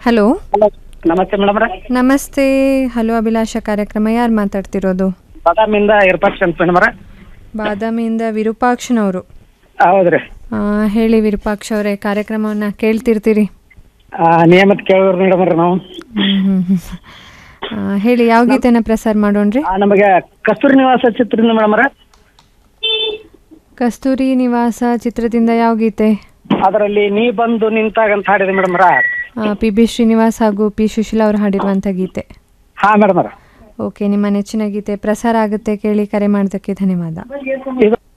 Hello hello ನಮಸ್ತೆ ಮೇಡಮ್ರ ನಮಸ್ತೆ hello ಅಭಿಲಾಷ ಕಾರ್ಯಕ್ರಮ ಯಾರು ಮಾತಾಡ್ತಿರೋದು ಬಾದಾಮಿಯಿಂದ ಇರ್ಪಾಕ್ಷ ಅಂತ ಮೇಡಮ್ರ ಬಾದಾಮಿಯಿಂದ ವಿರೂಪಾಕ್ಷನವರು ಹೌದ್ರಿ ಆ, ಹೇಳಿ ವಿರೂಪಾಕ್ಷ ಅವರೇ ಕಾರ್ಯಕ್ರಮವನ್ನು ಕೇಳ್ತಿರ್ತೀರಿ ಆ, ನಿಯಮಿತ ಕೇಳೋರು ಮೇಡಮ್ರ ನಾವು ಹ್ಮ್, ಹ್ಮ್, ಹ್ಮ್. ಆ, ಹೇಳಿ ಯಾವ ಗೀತೆನ ಪ್ರಸಾರ ಮಾಡೋಣ್ರಿ ಆ, ನಮಗೆ ಕಸ್ತೂರಿ ನಿವಾಸ ಚಿತ್ರದಿಂದ ಮೇಡಮ್ರ ಕಸ್ತೂರಿ ನಿವಾಸ ಚಿತ್ರದಿಂದ ಯಾವ ಗೀತೆ ಅದರಲ್ಲಿ ನೀ ಬಂದು ನಿಂತಾಗ ಅಂತ ಹಾಡಿದೆ ಮೇಡಮ್ರ ಪಿ ಬಿ ಶ್ರೀನಿವಾಸ್ ಹಾಗೂ ಪಿ ಸುಶೀಲಾ ಅವರು ಹಾಡಿರುವಂಥ ಗೀತೆ ಹಾ ಮೇಡಮ್ರ ಓಕೆ ನಿಮ್ಮ ನೆಚ್ಚಿನ ಗೀತೆ ಪ್ರಸಾರ ಆಗುತ್ತೆ ಕೇಳಿ ಕರೆ ಮಾಡೋದಕ್ಕೆ ಧನ್ಯವಾದ ಇದು